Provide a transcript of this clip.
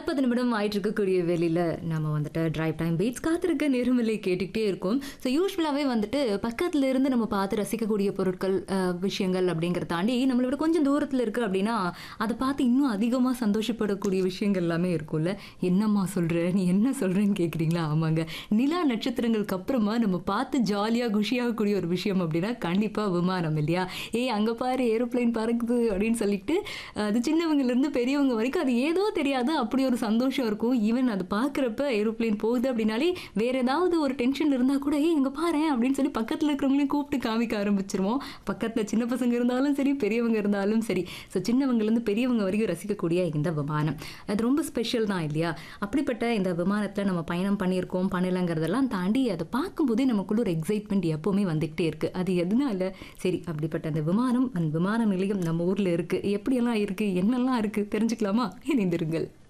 நாற்பது நிமிடம் ஆயிட்டு இருக்கக்கூடிய வெளியில் நம்ம வந்துட்டு டிரைவ் டைம் பீட்ஸ் காத்திருக்க நேரமில்லை கேட்டுக்கிட்டே இருக்கும் ஸோ யூஸ்வலாகவே வந்துட்டு பக்கத்துல இருந்து நம்ம பார்த்து ரசிக்கக்கூடிய பொருட்கள் அஹ், விஷயங்கள் அப்படிங்கிறத தாண்டி நம்மளை விட கொஞ்சம் தூரத்தில் இருக்குது அப்படின்னா அதை பார்த்து இன்னும் அதிகமாக சந்தோஷப்படக்கூடிய விஷயங்கள் எல்லாமே இருக்கும்ல என்னம்மா சொல்கிற நீ என்ன சொல்கிறேன்னு கேட்குறீங்களா ஆமாங்க நிலா நட்சத்திரங்களுக்கு அப்புறமா நம்ம பார்த்து ஜாலியாக குஷியாகக்கூடிய ஒரு விஷயம் அப்படின்னா கண்டிப்பாக விமானம் இல்லையா ஏய் அங்கே பாரு ஏரோப்ளேன் பறக்குது அப்படின்னு சொல்லிட்டு அது சின்னவங்கலேருந்து பெரியவங்க வரைக்கும் அது ஏதோ தெரியாது அப்படி ஒரு சந்தோஷம் இருக்கும் ஈவன் அது பார்க்குறப்ப ஏரோப்ளேன் போகுது அப்படின்னாலே வேற ஏதாவது ஒரு டென்ஷன் இருந்தால் கூட ஏய் இங்கே பாரு அப்படின்னு சொல்லி பக்கத்தில் இருக்கிறவங்களையும் கூப்பிட்டு காமிக்க ஆரம்பிச்சிருவோம் பக்கத்தில் சின்ன பசங்க இருந்தாலும் சரி பெரியவங்க இருந்தாலும் சரி ஸோ சின்னவங்கலேருந்து பெரியவங்க வரைக்கும் ரசிக்கக்கூடிய இந்த விமானம் அது ரொம்ப ஸ்பெஷல் தான் இல்லையா அப்படிப்பட்ட இந்த விமானத்தில் நம்ம பயணம் பண்ணியிருக்கோம் பண்ணலைங்கிறதெல்லாம் தாண்டி அதை பார்க்கும்போதே நமக்குள்ள ஒரு எக்ஸைட்மெண்ட் எப்போவுமே வந்துக்கிட்டே இருக்குது அது எதுனால சரி அப்படிப்பட்ட அந்த விமானம் அந்த விமான நிலையம் நம்ம ஊரில் இருக்குது எப்படியெல்லாம் இருக்குது என்னெல்லாம் இருக்குது தெரிஞ்சுக்கலாமா இணைந்திருங்கள்